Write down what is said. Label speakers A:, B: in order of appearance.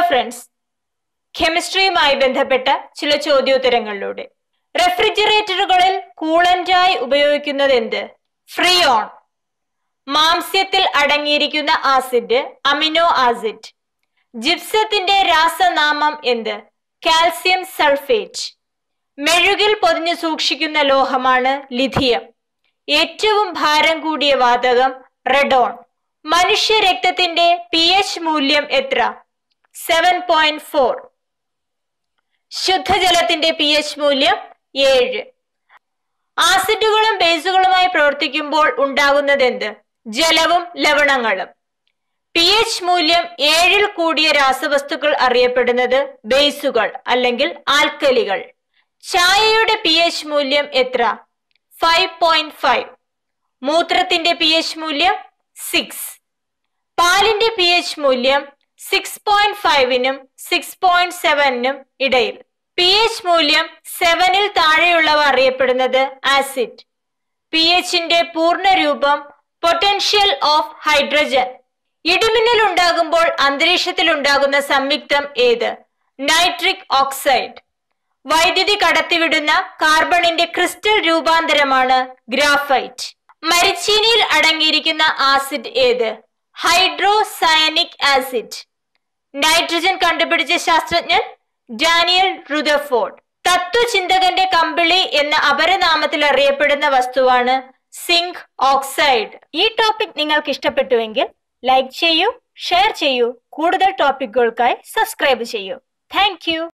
A: friends കെമിസ്ട്രിയുമായി ബന്ധപ്പെട്ട ചില ചോദ്യോത്തരങ്ങളിലൂടെ റെഫ്രിജറേറ്ററുകളിൽ കൂളന്റായി ഉപയോഗിക്കുന്നത് എന്ത് ഫ്രിയോൺ മാംസ്യത്തിൽ അടങ്ങിയിരിക്കുന്ന ആസിഡ് അമിനോ ആസിഡ് ജിപ്സത്തിന്റെ രാസനാമം എന്ത് കാൽസ്യം സൾഫേറ്റ് മെഴുകിൽ പൊതിഞ്ഞു സൂക്ഷിക്കുന്ന ലോഹമാണ് ലിഥിയം ഏറ്റവും ഭാരം കൂടിയ വാതകം റെഡോൺ മനുഷ്യ രക്തത്തിന്റെ പി എച്ച് മൂല്യം എത്ര സെവൻ പോയിന്റ് ഫോർ ശുദ്ധജലത്തിന്റെ പി എച്ച് മൂല്യം ഏഴ് ആസിഡുകളും ബേസുകളുമായി പ്രവർത്തിക്കുമ്പോൾ ഉണ്ടാകുന്നത് എന്ത് ജലവും ലവണങ്ങളും പി എച്ച് മൂല്യം ഏഴിൽ കൂടിയ രാസവസ്തുക്കൾ അറിയപ്പെടുന്നത് ബേസുകൾ അല്ലെങ്കിൽ ആൽക്കലികൾ ചായയുടെ പി എച്ച് മൂല്യം എത്ര ഫൈവ് പോയിന്റ് ഫൈവ് മൂത്രത്തിന്റെ പി എച്ച് മൂല്യം സിക്സ് പാലിന്റെ പി എച്ച് മൂല്യം സിക്സ് പോയിന്റ് ഫൈവിനും സിക്സ് പോയിന്റ് സെവനിനും ഇടയിൽ പി എച്ച് മൂല്യം സെവനിൽ താഴെയുള്ളവ അറിയപ്പെടുന്നത് ആസിഡ് പി എച്ചിന്റെ പൂർണ്ണ രൂപം പൊട്ടൻഷ്യൽ ഓഫ് ഹൈഡ്രജൻ ഇടിമിന്നൽ ഉണ്ടാകുമ്പോൾ അന്തരീക്ഷത്തിൽ ഉണ്ടാകുന്ന സംയുക്തം ഏത് നൈട്രിക് ഓക്സൈഡ് വൈദ്യുതി കടത്തിവിടുന്ന കാർബണിന്റെ ക്രിസ്റ്റൽ രൂപാന്തരമാണ് ഗ്രാഫൈറ്റ് മരിച്ചീനിയിൽ അടങ്ങിയിരിക്കുന്ന ആസിഡ് ഏത് ഹൈഡ്രോസയനിക് ആസിഡ് നൈട്രജൻ കണ്ടുപിടിച്ച ശാസ്ത്രജ്ഞൻ ഡാനിയൽ റുദർഫോർഡ് തത്വചിന്തകന്റെ കമ്പിളി എന്ന അപരനാമത്തിൽ അറിയപ്പെടുന്ന വസ്തുവാണ് സിങ്ക് ഓക്സൈഡ് ഈ ടോപ്പിക് നിങ്ങൾക്ക് ഇഷ്ടപ്പെട്ടുവെങ്കിൽ ലൈക്ക് ചെയ്യൂ ഷെയർ ചെയ്യൂ കൂടുതൽ ടോപ്പിക്കുകൾക്കായി സബ്സ്ക്രൈബ് ചെയ്യൂ താങ്ക്